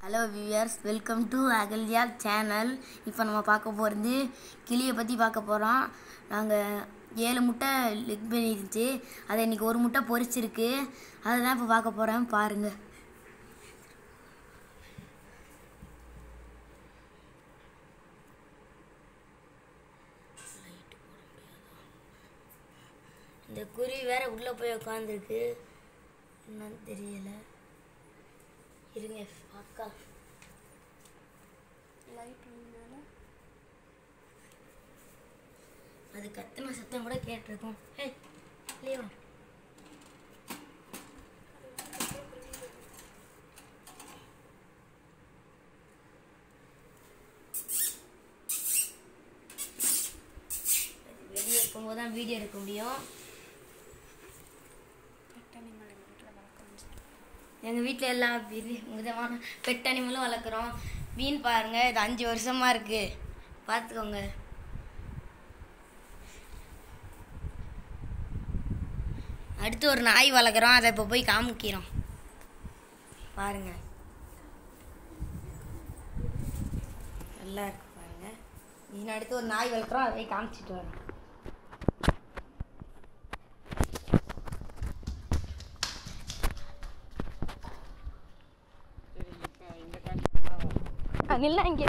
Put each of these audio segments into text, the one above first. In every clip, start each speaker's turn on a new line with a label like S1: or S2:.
S1: hello viewers welcome to Ahalya channel இப்போ நம்ம பார்க்க போகிறது கிளியை பற்றி பார்க்க போகிறோம் நாங்கள் ஏழு முட்டை லெக் பண்ணிருந்துச்சு அதை இன்றைக்கி ஒரு முட்டை பொரிச்சிருக்கு அதை தான் இப்போ பார்க்க போகிறேன் பாருங்கள் இந்த குருவி வேற உள்ளே போய் உட்காந்துருக்கு என்னன்னு தெரியல இருங்க அக்கா
S2: லைட் வந்தனால
S1: அது கத்துன சத்தம் கூட கேட்டிருக்கும் ஹே லியோ வெளியே இருக்கும்போது தான் வீடியோ எடுக்க முடியும்
S2: பெட் அனிமல் எங்கள் வீட்டில் வளர்க்கணும்னு சொல்லி
S1: எங்கள் வீட்டில் எல்லா விதி- விதமான பெட் அனிமலும் வளர்க்குறோம் மீன் பாருங்கள் இது அஞ்சு வருஷமாக இருக்குது பார்த்துக்கோங்க அடுத்து ஒரு நாய் வளர்க்குறோம் அதை இப்போ போய் காமிக்கிறோம் பாருங்க நல்லா இருக்கு பாருங்க இன்னும் அடுத்து ஒரு நாய் வளர்க்குறோம் அதை போய் காமிச்சிட்டு வரோம் நில்ல இங்கே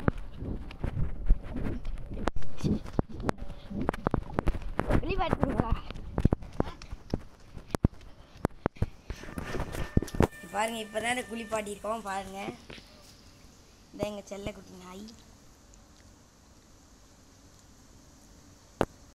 S1: வெளிப்பாட்டுங்களா பாருங்க இப்பதான் இந்த குளிப்பாட்டி இருக்கோம் பாருங்க இந்த எங்க செல்ல குட்டி நாய்